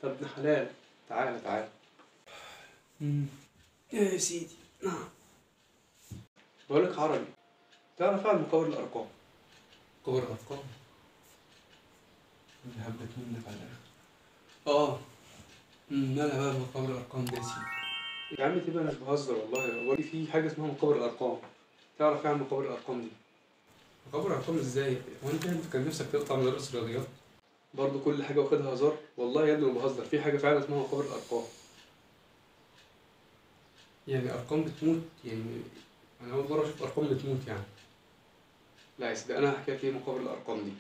يا ابن حلال تعالى تعالى يا سيدي نعم بقول لك عربي تعرف عن مقابل الارقام كبر الأرقام اللي هبت منك على الآخر اه أمم، مالها بقى مقابل الأرقام ده يا سيدي يا عم تبقى انا مش بهزر والله هو في حاجه اسمها مقابل الارقام تعرف ايه عن مقابل الارقام دي مقابل الأرقام ازاي؟ هو أنت أنت كان نفسك تقطع مدرس رياضيات؟ برضو كل حاجه واخدها هزار والله يا ابني ما بهزر في حاجه فعلا اسمها مقابل الارقام يعني أرقام بتموت يعني أنا أول مرة أشوف أرقام بتموت يعني لا يا سيدي انا هحكي لك ايه مقابل الارقام دي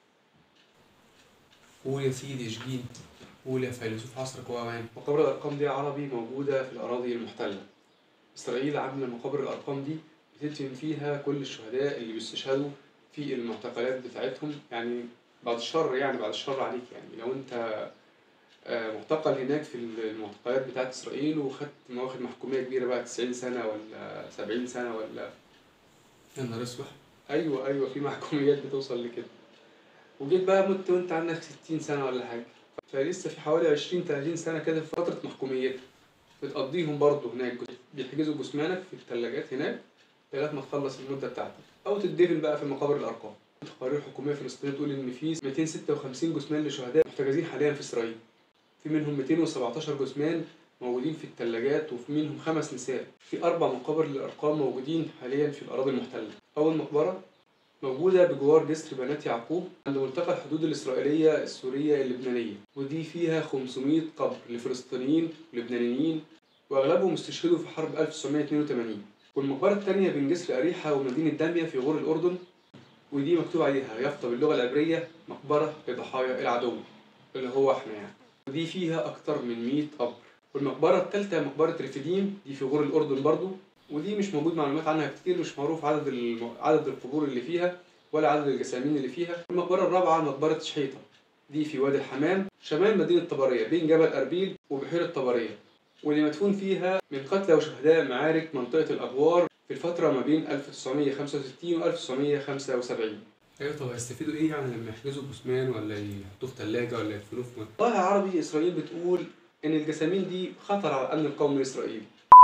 قول يا سيدي اشجين قول يا فيلسوف عصرك وأوان مقابر الأرقام دي عربي موجودة في الأراضي المحتلة إسرائيل عاملة مقابر الأرقام دي بتدفن فيها كل الشهداء اللي بيستشهدوا في المعتقلات بتاعتهم يعني بعد الشر يعني بعد الشر عليك يعني لو أنت آه، معتقل هناك في المعتقلات بتاعت إسرائيل وخدت مواخد محكومية كبيرة بقى 90 سنة ولا 70 سنة ولا يا نهار أسود أيوه أيوه في محكوميات بتوصل لكده وجيت بقى مت وأنت عندك 60 سنة ولا حاجة فلسه في حوالي 20 30 سنة كده في فترة محكوميتك بتقضيهم برضه هناك بيحجزوا جثمانك في الثلاجات هناك لغاية ما تخلص المدة بتاعتك أو تدفن بقى في مقابر الأرقام تقارير حكومية فلسطينية تقول إن في 256 جثمان لشهداء محتجزين حاليا في إسرائيل في منهم 217 جثمان موجودين في الثلاجات وفي منهم خمس نساء في أربع مقابر للأرقام موجودين حاليا في الأراضي المحتلة أول مقبرة موجودة بجوار جسر بنات يعقوب عند ملتقى الحدود الإسرائيلية السورية اللبنانية ودي فيها 500 قبر لفلسطينيين ولبنانيين وأغلبهم استشهدوا في حرب 1982 والمقبرة الثانية بين جسر أريحة ومدينة دامية في غور الأردن ودي مكتوب عليها يافطة باللغة العبرية مقبرة لضحايا العدو اللي هو احنا يعني ودي فيها أكتر من 100 قبر والمقبرة الثالثة مقبرة رفيديم دي في غور الأردن برضو ودي مش موجود معلومات عنها كتير مش معروف عدد الم... عدد القبور اللي فيها ولا عدد الجسامين اللي فيها المقبرة الرابعة مقبرة شحيطة دي في وادي الحمام شمال مدينة طبرية بين جبل أربيل وبحيرة طبرية واللي مدفون فيها من قتلى وشهداء معارك منطقة الأغوار في الفترة ما بين 1965 و 1975 أيوة طب هيستفيدوا إيه يعني لما يحجزوا جثمان ولا يحطوه في ثلاجة ولا يدفنوه في مكان؟ والله يا عربي إسرائيل بتقول إن الجسامين دي خطر على الأمن القومي الإسرائيلي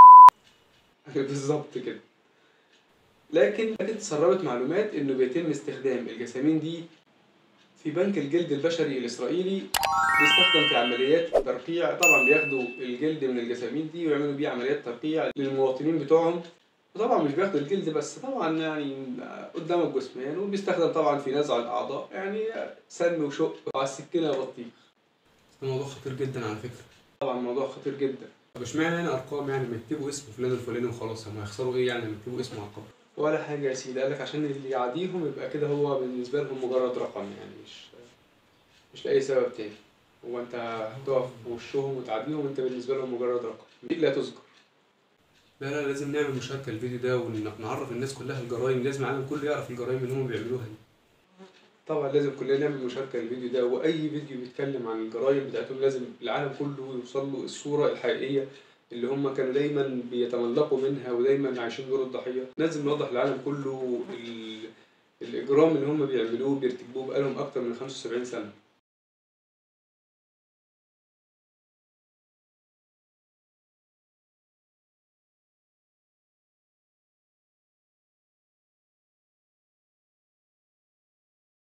بالظبط كده لكن لكن تسربت معلومات إنه بيتم استخدام الجسامين دي في بنك الجلد البشري الإسرائيلي بيستخدم في عمليات ترقيع طبعا بياخدوا الجلد من الجسامين دي ويعملوا بيه عمليات ترقيع للمواطنين بتوعهم وطبعا مش بياخدوا الجلد بس طبعا يعني قدام الجثمان وبيستخدم طبعا في نزع الأعضاء يعني سم وشق وعلى السكينة يا بطيخ ده موضوع خطير جدا على فكرة طبعا الموضوع خطير جدا طب اشمعنى يعني أرقام يعني ما يكتبوا اسم فلان الفلاني وخلاص هم هيخسروا إيه يعني لما يكتبوا اسمه على القبر؟ ولا حاجة يا سيدي قالك عشان اللي يعاديهم يبقى كده هو بالنسبة لهم مجرد رقم يعني مش مش لأي سبب تاني هو أنت هتقف في وشهم وتعاديهم أنت بالنسبة لهم مجرد رقم دي لا تذكر لا لا لازم نعمل مشاركة الفيديو ده ونعرف الناس كلها الجرائم لازم العالم كله يعرف الجرائم اللي هم بيعملوها دي طبعا لازم كلنا نعمل مشاركة للفيديو ده وأي فيديو بيتكلم عن الجرائم بتاعتهم لازم العالم كله يوصل له الصورة الحقيقية اللي هم كانوا دايما بيتملقوا منها ودايما عايشين دور الضحية لازم نوضح للعالم كله ال... الإجرام اللي هم بيعملوه بيرتكبوه بقالهم أكتر من 75 سنة